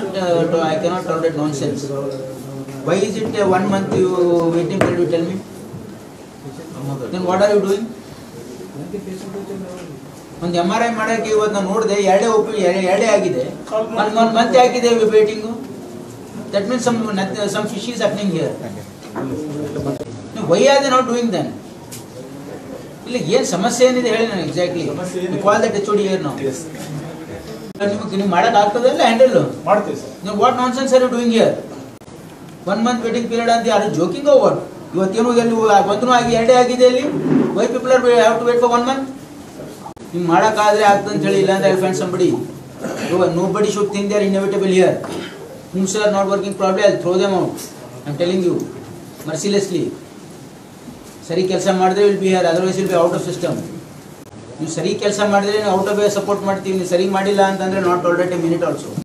cannot, uh, I cannot tolerate nonsense. Why is it uh, one month you waiting period, you tell me? Then what are you doing? ಒಂದು M R I ಮಾಡಕ್ಕೆ ಇವತ್ತು ನಾನು ನೋಡಿದೆ ಎರಡೇ ಒಪ್ಪಿ ಎರಡೇ ಆಗಿದೆ ಒಂದು ಒಂದು ಮಂತ್ ಆಗಿದೆ waiting that means some some fish is happening here why are they not doing then ಇಲ್ಲಿ ಏನು ಸಮಸ್ಯೆ ಏನಿದೆ ಹೇಳಿ ನನಗೆ ಎಕ್ಸಾಕ್ಟ್ಲಿ ಕಾಲ್ ದಟ್ ಎಚ್ ಡಿ ಇಯರ್ ನಾವು ನಿಮಗೆ ನೀವು ಮಾಡಕ್ ಆಗ್ತದಲ್ಲ ಹ್ಯಾಂಡಲ್ ಮಾಡ್ತೀವಿ ಸರ್ ನೀವು what nonsense are doing here one month waiting period ಅಂತ ಯಾರು ಜೋಕಿಂಗ್ ವಾಟ್ ಇವತ್ತೇನು ಎಲ್ಲಿ ಒಂದೂ ಆಗಿ ಎರಡೇ ಆಗಿದೆ ಅಲ್ಲಿ why people are have to wait for one month ನಿಮ್ಗೆ ಮಾಡೋಕ್ಕಾದ್ರೆ ಆಗ್ತದೆ ಅಂತ ಹೇಳಿ ಇಲ್ಲಾಂದ್ರೆ I find somebody nobody should think they are inevitable here whom's are not working problem I throw them out I am telling you mercilessly ಸರಿ ಕೆಲಸ ಮಾಡಿದ್ರೆ will be here otherwise will be out of system ನೀವು ಸರಿ ಕೆಲಸ ಮಾಡಿದ್ರೆ out of support ಮಾಡ್ತೀವಿ ನೀವು ಸರಿ ಮಾಡಿಲ್ಲ ಅಂತಂದ್ರೆ ನಾಟ್ ಆಲ್ರೆಡಿ ಮಿನಿಟ್ ಆಲ್ಸೋ